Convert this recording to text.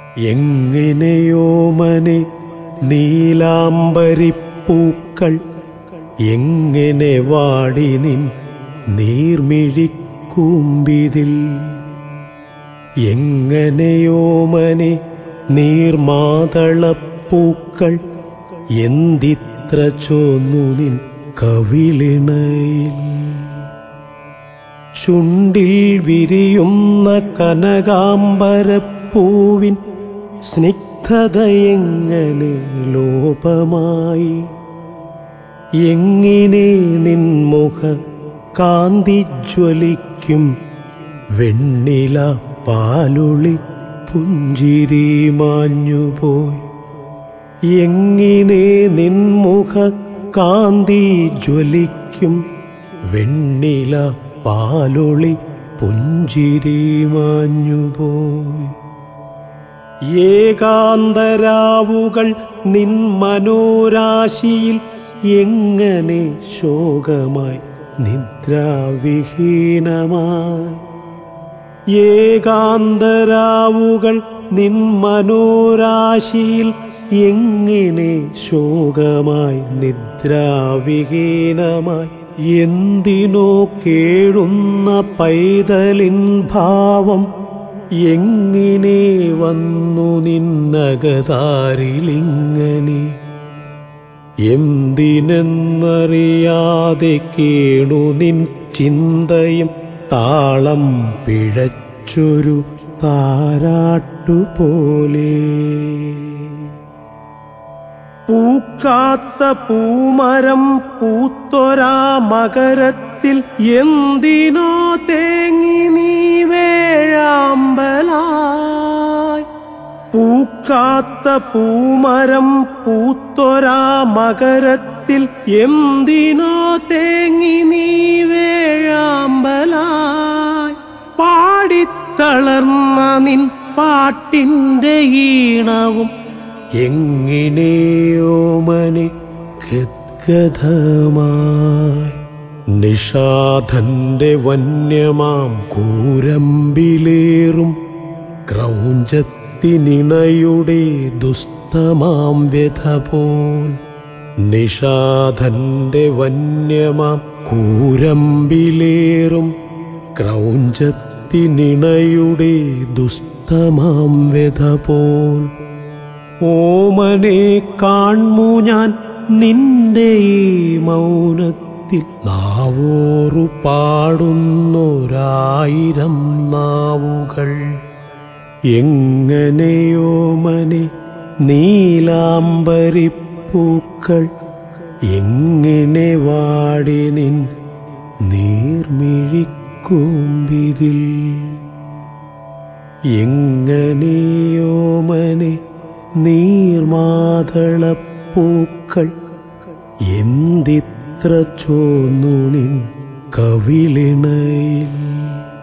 എങ്ങനെയോമനെ നീലാംബരിപ്പൂക്കൾ എങ്ങനെ വാടി നിൻ നീർമിഴിക്കൂമ്പിതിൽ എങ്ങനെയോമനെ നീർമാതളപ്പൂക്കൾ എന്തിത്ര ചോന്നു നിൻ കവിളിണയിൽ ചുണ്ടിൽ വിരിയുന്ന കനകാംബരപ്പൂവിൻ സ്നിഗ്ധതയെങ്ങനെ ലോപമായി എങ്ങനെ നിൻമുഖ കാന്തി ജ്വലിക്കും വെണ്ണില പാലുളി പുഞ്ചിരി മാഞ്ഞുപോയി എങ്ങനെ നിൻമുഖ കാന്തി ജ്വലിക്കും വെണ്ണില പാലൊളി പുഞ്ചിരി മാഞ്ഞുപോയി ഏകാന്തരാവുകൾ നിൻ മനോരാശിയിൽ എങ്ങനെ ശോകമായി നിദ്രാവിഹീനമായി ഏകാന്തരാവുകൾ നിൻ മനോരാശിയിൽ എങ്ങനെ ശോകമായി നിദ്രാവിഹീനമായി എന്തിനോ കേഴുന്ന പൈതലിൻ ഭാവം എങ്ങനെ വന്നു നിന്നകതാരിലിങ്ങനെ എന്തിനെന്നറിയാതെ കേണു നിൻ ചിന്തയും താളം പിഴച്ചൊരു താരാട്ടുപോലെ പൂക്കാത്ത പൂമരം പൂത്തൊരാ മകരത്തിൽ എന്തിനോ തേങ്ങി നീ വേഴാമ്പലായി പൂക്കാത്ത പൂമരം പൂത്തൊരാ മകരത്തിൽ എന്തിനോ തേങ്ങി നീ വേഴാമ്പലായി പാടിത്തളർന്ന നിൻ പാട്ടിൻ്റെ ഈണവും എങ്ങനെയോമനെ ഗദ്ഗതമായി നിഷാധന്റെ വന്യമാം കൂരമ്പിലേറും ക്രൗഞ്ചത്തിനിണയുടെ ദുസ്തമാം വ്യഥ പോൽ നിഷാധന്റെ വന്യമാം കൂരമ്പിലേറും ക്രൗഞ്ചത്തിനിണയുടെ ദുസ്തമാം വ്യഥ പോൽ ഓമനെ കാൺമു ഞാൻ നിന്റെ ഈ മൗനത്തിൽ നാവോറു പാടുന്നൊരായിരം നാവുകൾ എങ്ങനെയോമനെ നീലാംബരിപ്പൂക്കൾ എങ്ങനെ വാടി നിൻ നീർമിഴിക്കൂമ്പിതിൽ എങ്ങനെയോമനെ നീർമാതളപ്പൂക്കൾ എന്തിത്ര ചോന്നു നിൻ കവിളിണയിൽ